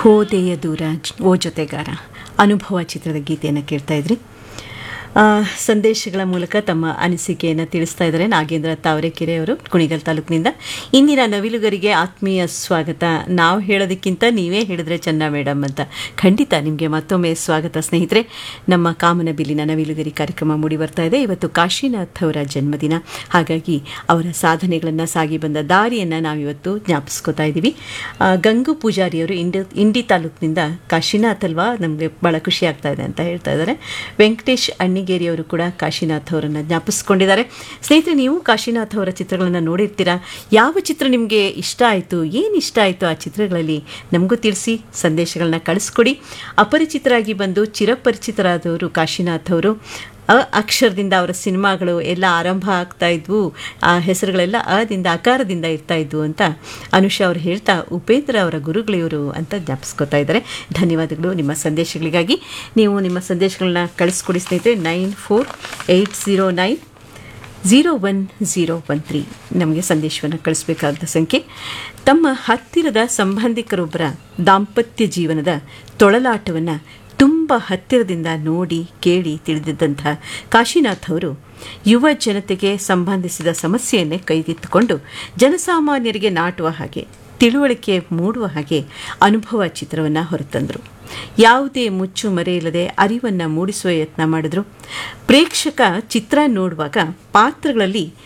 ಹೋದೆಯ ದೂರ ಓ ಜೊತೆಗಾರ ಅನುಭವ ಚಿತ್ರದ ಗೀತೆಯನ್ನು ಕೇಳ್ತಾ ಇದ್ರಿ ಆ, ಸಂದೇಶಗಳ ಮೂಲಕ ತಮ್ಮ ಅನಿಸಿಕೆಯನ್ನು ತಿಳಿಸ್ತಾ ಇದ್ದಾರೆ ನಾಗೇಂದ್ರ ತಾವರೆಕೆರೆ ಅವರು ಕುಣಿಗಲ್ ತಾಲೂಕಿನಿಂದ ಇಂದಿನ ನವಿಲುಗರಿಗೆ ಆತ್ಮೀಯ ಸ್ವಾಗತ ನಾವು ಹೇಳೋದಕ್ಕಿಂತ ನೀವೇ ಹೇಳಿದ್ರೆ ಚೆನ್ನ ಮೇಡಮ್ ಅಂತ ಖಂಡಿತ ನಿಮಗೆ ಮತ್ತೊಮ್ಮೆ ಸ್ವಾಗತ ಸ್ನೇಹಿತರೆ ನಮ್ಮ ಕಾಮನ ಬಿಲ್ಲಿನ ನವಿಲುಗರಿ ಕಾರ್ಯಕ್ರಮ ಮೂಡಿ ಬರ್ತಾ ಇದೆ ಇವತ್ತು ಕಾಶಿನಾಥ್ ಅವರ ಜನ್ಮದಿನ ಹಾಗಾಗಿ ಅವರ ಸಾಧನೆಗಳನ್ನು ಸಾಗಿ ಬಂದ ದಾರಿಯನ್ನು ನಾವಿವತ್ತು ಜ್ಞಾಪಿಸ್ಕೋತಾ ಇದ್ದೀವಿ ಆ, ಗಂಗು ಪೂಜಾರಿಯವರು ಇಂಡಿ ಇಂಡಿ ತಾಲೂಕಿನಿಂದ ಕಾಶಿನಾಥ್ ಅಲ್ವಾ ನಮಗೆ ಭಾಳ ಖುಷಿ ಆಗ್ತಾ ಇದೆ ಅಂತ ಹೇಳ್ತಾ ಇದ್ದಾರೆ ವೆಂಕಟೇಶ್ ಅಣ್ಣಿಗೇರಿಯವರು ಕೂಡ ಕಾಶಿನಾಥ್ ಅವರನ್ನು ಜ್ಞಾಪಿಸ್ಕೊಂಡಿದ್ದಾರೆ ಸ್ನೇಹಿತರೆ ನೀವು ಕಾಶಿನಾಥ್ ಅವರ ಚಿತ್ರಗಳನ್ನು ನೋಡಿರ್ತೀರಾ ಯಾವ ಚಿತ್ರ ನಿಮಗೆ ಇಷ್ಟ ಆಯಿತು ಏನು ಇಷ್ಟ ಆಯಿತು ಆ ಚಿತ್ರಗಳಲ್ಲಿ ನಮಗೂ ತಿಳಿಸಿ ಸಂದೇಶಗಳನ್ನ ಕಳಿಸ್ಕೊಡಿ ಅಪರಿಚಿತರಾಗಿ ಬಂದು ಚಿರಪರಿಚಿತರಾದವರು ಕಾಶಿನಾಥ್ ಅವರು ಅ ಅಕ್ಷರದಿಂದ ಅವರ ಸಿನಿಮಾಗಳು ಎಲ್ಲ ಆರಂಭ ಆಗ್ತಾ ಇದ್ವು ಆ ಹೆಸರುಗಳೆಲ್ಲ ಅದಿಂದ ಆಕಾರದಿಂದ ಇರ್ತಾ ಇದ್ವು ಅಂತ ಅನುಷಾ ಅವರು ಹೇಳ್ತಾ ಉಪೇಂದ್ರ ಅವರ ಗುರುಗಳಿವರು ಅಂತ ಜ್ಞಾಪಿಸ್ಕೊತಾ ಇದ್ದಾರೆ ಧನ್ಯವಾದಗಳು ನಿಮ್ಮ ಸಂದೇಶಗಳಿಗಾಗಿ ನೀವು ನಿಮ್ಮ ಸಂದೇಶಗಳನ್ನ ಕಳಿಸ್ಕೊಡಿ ಸ್ನೇಹಿತರೆ nine four eight zero nine zero one zero one three ನಮಗೆ ಸಂದೇಶವನ್ನು ಕಳಿಸಬೇಕಾದ ಸಂಖ್ಯೆ ತಮ್ಮ ಹತ್ತಿರದ ಸಂಬಂಧಿಕರೊಬ್ಬರ ದಾಂಪತ್ಯ ಜೀವನದ ತೊಳಲಾಟವನ್ನು ತುಂಬ ಹತ್ತಿರದಿಂದ ನೋಡಿ ಕೇಳಿ ತಿಳಿದಿದ್ದಂಥ ಕಾಶಿನಾಥ್ ಅವರು ಯುವ ಜನತೆಗೆ ಸಂಬಂಧಿಸಿದ ಸಮಸ್ಯೆಯನ್ನೇ ಕೈಗೆತ್ತಿಕೊಂಡು ಜನಸಾಮಾನ್ಯರಿಗೆ ನಾಟುವ ಹಾಗೆ ತಿಳುವಳಿಕೆ ಮೂಡುವ ಹಾಗೆ ಅನುಭವ ಚಿತ್ರವನ್ನು ಹೊರತಂದರು ಯಾವುದೇ ಮುಚ್ಚು ಮರೆಯಿಲ್ಲದೆ ಅರಿವನ್ನು ಮೂಡಿಸುವ ಯತ್ನ ಮಾಡಿದ್ರು ಪ್ರೇಕ್ಷಕ ಚಿತ್ರ ನೋಡುವಾಗ ಪಾತ್ರಗಳಲ್ಲಿ